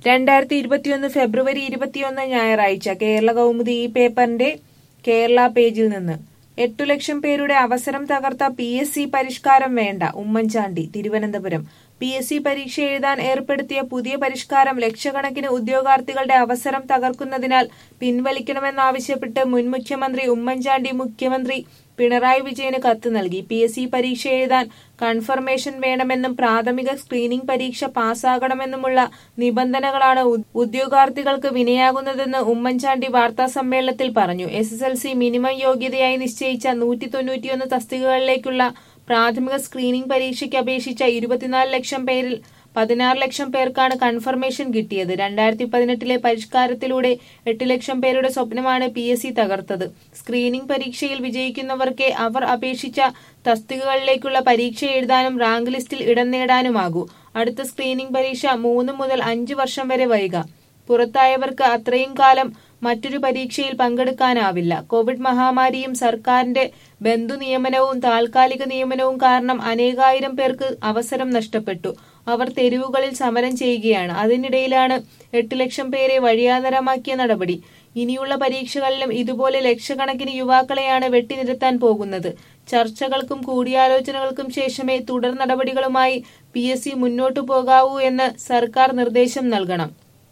രണ്ടായിരത്തി ഇരുപത്തിയൊന്ന് ഫെബ്രുവരി ഇരുപത്തിയൊന്ന് ഞായറാഴ്ച കേരള കൗമുദി ഈ പേപ്പറിന്റെ കേരള പേജിൽ നിന്ന് എട്ടു ലക്ഷം പേരുടെ അവസരം തകർത്ത പി എസ് സി പരിഷ്കാരം വേണ്ട Oommen Chandy Thiruvananthapuram P S C പരീക്ഷ എഴുതാൻ ഏർപ്പെടുത്തിയ പുതിയ പരിഷ്കാരം ലക്ഷക്കണക്കിന് ഉദ്യോഗാർത്ഥികളുടെ അവസരം തകർക്കുന്നതിനാൽ പിൻവലിക്കണമെന്നാവശ്യപ്പെട്ട് മുൻ മുഖ്യമന്ത്രി ഉമ്മൻചാണ്ടി മുഖ്യമന്ത്രി പിണറായി വിജയന് കത്ത് നൽകി പി എസ് സി പരീക്ഷ എഴുതാൻ കൺഫർമേഷൻ വേണമെന്നും പ്രാഥമിക സ്ക്രീനിംഗ് പരീക്ഷ പാസ്സാകണമെന്നുമുള്ള നിബന്ധനകളാണ് ഉ- ഉദ്യോഗാർത്ഥികൾക്ക് വിനയാകുന്നതെന്ന് ഉമ്മൻചാണ്ടി വാർത്താ സമ്മേളനത്തിൽ പറഞ്ഞു S S L C minimum യോഗ്യതയായി നിശ്ചയിച്ച നൂറ്റി തൊണ്ണൂറ്റിയൊന്ന് തസ്തികകളിലേക്കുള്ള പ്രാഥമിക സ്ക്രീനിംഗ് പരീക്ഷയ്ക്ക് അപേക്ഷിച്ച ഇരുപത്തിനാല് ലക്ഷം പേരിൽ പതിനാറ് ലക്ഷം പേർക്കാണ് കൺഫർമേഷൻ കിട്ടിയത് രണ്ടായിരത്തി പതിനെട്ടിലെ പരിഷ്കാരത്തിലൂടെ എട്ട് ലക്ഷം പേരുടെ സ്വപ്നമാണ് പി എസ് സി തകർത്തത് സ്ക്രീനിംഗ് പരീക്ഷയിൽ വിജയിക്കുന്നവർക്കേ അവർ അപേക്ഷിച്ച തസ്തികകളിലേക്കുള്ള പരീക്ഷ എഴുതാനും റാങ്ക് ലിസ്റ്റിൽ ഇടം നേടാനുമാകൂ അടുത്ത സ്ക്രീനിംഗ് പരീക്ഷ മൂന്ന് മുതൽ അഞ്ച് വർഷം വരെ വൈകാം പുറത്തായവർക്ക് അത്രയും കാലം മറ്റൊരു പരീക്ഷയിൽ പങ്കെടുക്കാനാവില്ല കോവിഡ് മഹാമാരിയും സർക്കാരിന്റെ ബന്ധു നിയമനവും താൽക്കാലിക നിയമനവും കാരണം അനേകായിരം പേർക്ക് അവസരം നഷ്ടപ്പെട്ടു അവർ തെരുവുകളിൽ സമരം ചെയ്യുകയാണ് അതിനിടയിലാണ് എട്ട് ലക്ഷം പേരെ വഴിയാതരമാക്കിയ നടപടി ഇനിയുള്ള പരീക്ഷകളിലും ഇതുപോലെ ലക്ഷക്കണക്കിന് യുവാക്കളെയാണ് വെട്ടിനിരത്താൻ പോകുന്നത് ചർച്ചകൾക്കും കൂടിയാലോചനകൾക്കും ശേഷമേ തുടർ നടപടികളുമായി പി എസ് സി മുന്നോട്ടു പോകാവൂ എന്ന് സർക്കാർ നിർദ്ദേശം നൽകണം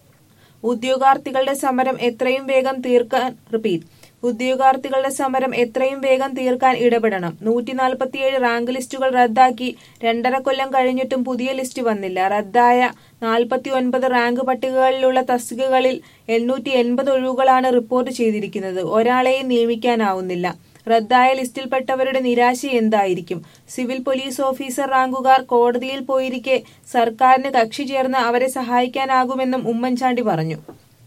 ഉദ്യോഗാർത്ഥികളുടെ സമരം എത്രയും വേഗം തീർക്കാൻ റിപ്പീറ്റ് ഉദ്യോഗാർത്ഥികളുടെ സമരം എത്രയും വേഗം തീർക്കാൻ ഇടപെടണം നൂറ്റി നാൽപ്പത്തിയേഴ് റാങ്ക് ലിസ്റ്റുകൾ റദ്ദാക്കി രണ്ടര കൊല്ലം കഴിഞ്ഞിട്ടും പുതിയ ലിസ്റ്റ് വന്നില്ല റദ്ദായ നാൽപ്പത്തി ഒൻപത് റാങ്ക് പട്ടികകളിലുള്ള തസ്തികകളിൽ എണ്ണൂറ്റി എൺപത് ഒഴിവുകളാണ് റിപ്പോർട്ട് ചെയ്തിരിക്കുന്നത് ഒരാളെയും നിയമിക്കാനാവുന്നില്ല റദ്ദായ ലിസ്റ്റിൽപ്പെട്ടവരുടെ നിരാശ എന്തായിരിക്കും സിവിൽ പോലീസ് ഓഫീസർ റാങ്കുകാർ കോടതിയിൽ പോയിരിക്കെ സർക്കാരിന് കക്ഷി ചേർന്ന് അവരെ സഹായിക്കാനാകുമെന്നും ഉമ്മൻചാണ്ടി പറഞ്ഞു